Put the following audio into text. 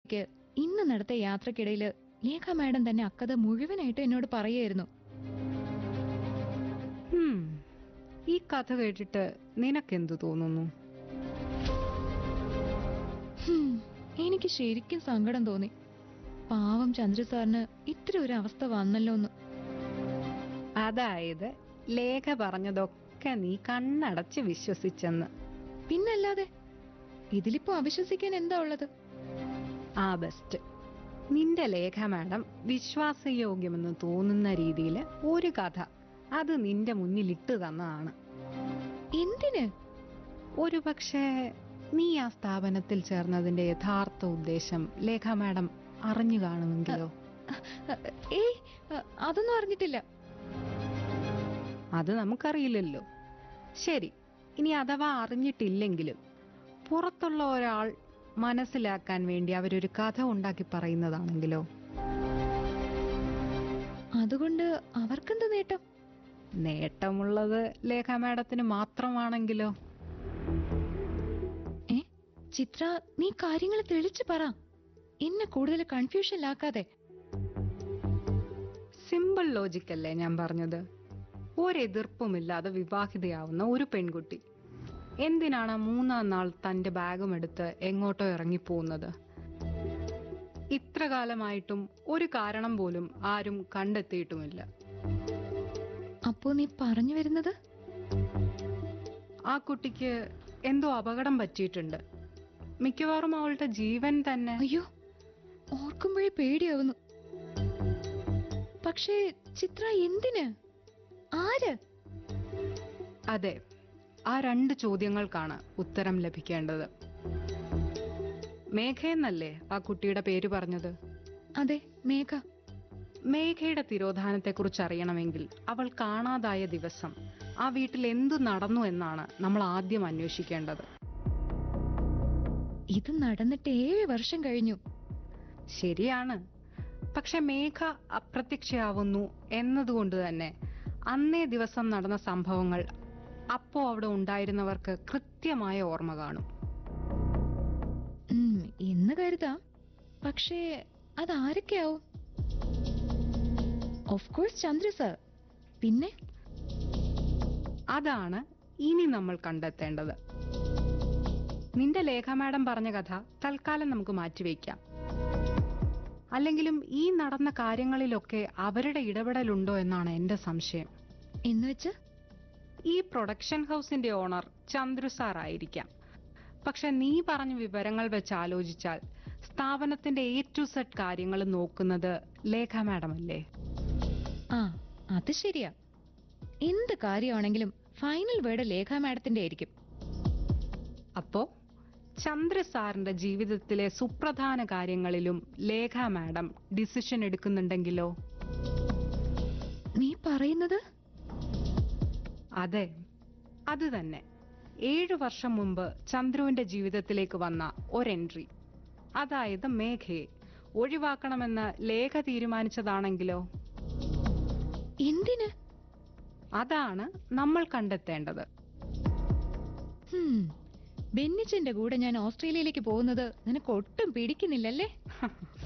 ഓസ്ട്രേലിയയിലേക്ക് ഇന്ന് നടത്തിയ യാത്രക്കിടയിൽ ലേഖ മാഡം തന്നെ അക്കഥ മുഴുവനായിട്ട് എന്നോട് പറയായിരുന്നു ഹും, ഈ കഥ കേട്ടിട്ട് നിനക്കെന്തു തോന്നുന്നു ഹും, എനിക്ക് ശരിക്കും സങ്കടം തോന്നി പാവം ചന്ദ്ര സാറിന് ഇത്ര ഒരു അവസ്ഥ വന്നല്ലോ എന്ന് അതായത് ലേഖ പറഞ്ഞതൊക്കെ നീ കണ്ണടച്ച് വിശ്വസിച്ചെന്ന് പിന്നല്ലാതെ ഇതിലിപ്പോ അവിശ്വസിക്കാൻ എന്താ ഉള്ളത് ആ ബെസ്റ്റ് നിന്റെ ലേഖ മാഡം വിശ്വാസയോഗ്യമെന്ന് തോന്നുന്ന രീതിയിൽ ഒരു കഥ അത് നിന്റെ മുന്നിൽ ഇട്ടു തന്നതാണ് എന്തിന് ഒരു പക്ഷേ നീ ആ സ്ഥാപനത്തിൽ ചേർന്നതിന്റെ യഥാർത്ഥ ഉദ്ദേശം ലേഖ മാഡം അറിഞ്ഞു കാണുമെങ്കിലോ ഏയ് അതൊന്നും അറിഞ്ഞിട്ടില്ല അത് നമുക്കറിയില്ലല്ലോ ശരി ഇനി അഥവാ അറിഞ്ഞിട്ടില്ലെങ്കിലും പുറത്തുള്ള ഒരാൾ മനസ്സിലാക്കാൻ വേണ്ടി അവരൊരു കഥ ഉണ്ടാക്കി പറയുന്നതാണെങ്കിലോ അതുകൊണ്ട് അവർക്കെന്ത് നേട്ടം നേട്ടമുള്ളത് ലേഖ മാഡത്തിന് മാത്രമാണെങ്കിലോ ഏ ചിത്ര നീ കാര്യങ്ങൾ തെളിച്ചു പറ എന്നെ കൂടുതൽ കൺഫ്യൂഷനിലാക്കാതെ സിമ്പിൾ ലോജിക് അല്ലേ ഞാൻ പറഞ്ഞത് ഒരെതിർപ്പുമില്ലാതെ വിവാഹിതയാവുന്ന ഒരു പെൺകുട്ടി എന്തിനാണ് മൂന്നാം നാൾ തന്റെ ബാഗും എടുത്ത് എങ്ങോട്ടോ ഇറങ്ങിപ്പോകുന്നത് ഇത്ര കാലമായിട്ടും ഒരു കാരണം പോലും ആരും കണ്ടെത്തിയിട്ടുമില്ല അപ്പോ നീ പറഞ്ഞു വരുന്നത് ആ കുട്ടിക്ക് എന്തോ അപകടം പറ്റിയിട്ടുണ്ട് മിക്കവാറും അവളുടെ ജീവൻ തന്നെ അയ്യോ ഓർക്കുമ്പോഴേ പേടിയാവുന്നു പക്ഷേ ചിത്ര എന്തിന് ആര് അതെ ആ രണ്ട് ചോദ്യങ്ങൾക്കാണ് ഉത്തരം ലഭിക്കേണ്ടത് മേഘയെന്നല്ലേ ആ കുട്ടിയുടെ പേര് പറഞ്ഞത് അതെ മേഘ മേഘയുടെ തിരോധാനത്തെക്കുറിച്ച് അറിയണമെങ്കിൽ അവൾ കാണാതായ ദിവസം ആ വീട്ടിൽ എന്തു നടന്നു എന്നാണ് നമ്മൾ ആദ്യം അന്വേഷിക്കേണ്ടത് ഇത് നടന്നിട്ട് ഏഴ് വർഷം കഴിഞ്ഞു ശരിയാണ് പക്ഷെ മേഘ അപ്രത്യക്ഷയാവുന്നു എന്നതുകൊണ്ട് തന്നെ അന്നേ ദിവസം നടന്ന സംഭവങ്ങൾ അപ്പോ അവിടെ ഉണ്ടായിരുന്നവർക്ക് കൃത്യമായ ഓർമ്മ കാണും ഉം, എന്ന് കരുതാം പക്ഷേ അതാരൊക്കെയാവും ഓഫ് കോഴ്സ് ചന്ദ്ര സർ പിന്നെ അതാണ് ഇനി നമ്മൾ കണ്ടെത്തേണ്ടത് നിന്റെ ലേഖ മാഡം പറഞ്ഞ കഥ തൽക്കാലം നമുക്ക് മാറ്റിവെക്കാം അല്ലെങ്കിലും ഈ നടന്ന കാര്യങ്ങളിലൊക്കെ അവരുടെ ഇടപെടലുണ്ടോ എന്നാണ് എന്റെ സംശയം എന്ന് വെച്ച് ഈ പ്രൊഡക്ഷൻ ഹൗസിന്റെ ഓണർ ചന്ദ്രു സാർ ആയിരിക്കാം പക്ഷെ നീ പറഞ്ഞ വിവരങ്ങൾ വെച്ച് ആലോചിച്ചാൽ സ്ഥാപനത്തിന്റെ എ ടു സെഡ് കാര്യങ്ങൾ നോക്കുന്നത് ലേഖ മാഡം അല്ലേ ആ അത് ശരിയാ എന്ത് കാര്യമാണെങ്കിലും ഫൈനൽ വേർഡ് ലേഖ മാഡത്തിന്റെ ആയിരിക്കും അപ്പോ ചന്ദ്ര സാറിന്റെ ജീവിതത്തിലെ സുപ്രധാന കാര്യങ്ങളിലും ലേഖ മാഡം ഡിസിഷൻ എടുക്കുന്നുണ്ടെങ്കിലോ നീ പറയുന്നത് അതെ അത് തന്നെ ഏഴു വർഷം മുമ്പ് ചന്ദ്രുവിന്റെ ജീവിതത്തിലേക്ക് വന്ന ഒരെൻട്രി അതായത് മേഘയെ ഒഴിവാക്കണമെന്ന് ലേഖ തീരുമാനിച്ചതാണെങ്കിലോ എന്തിന് അതാണ് നമ്മൾ കണ്ടെത്തേണ്ടത് ഹും, ബെന്നിച്ചന്റെ കൂടെ ഞാൻ ഓസ്ട്രേലിയയിലേക്ക് പോകുന്നത് നിനക്ക് ഒട്ടും പിടിക്കുന്നില്ലല്ലേ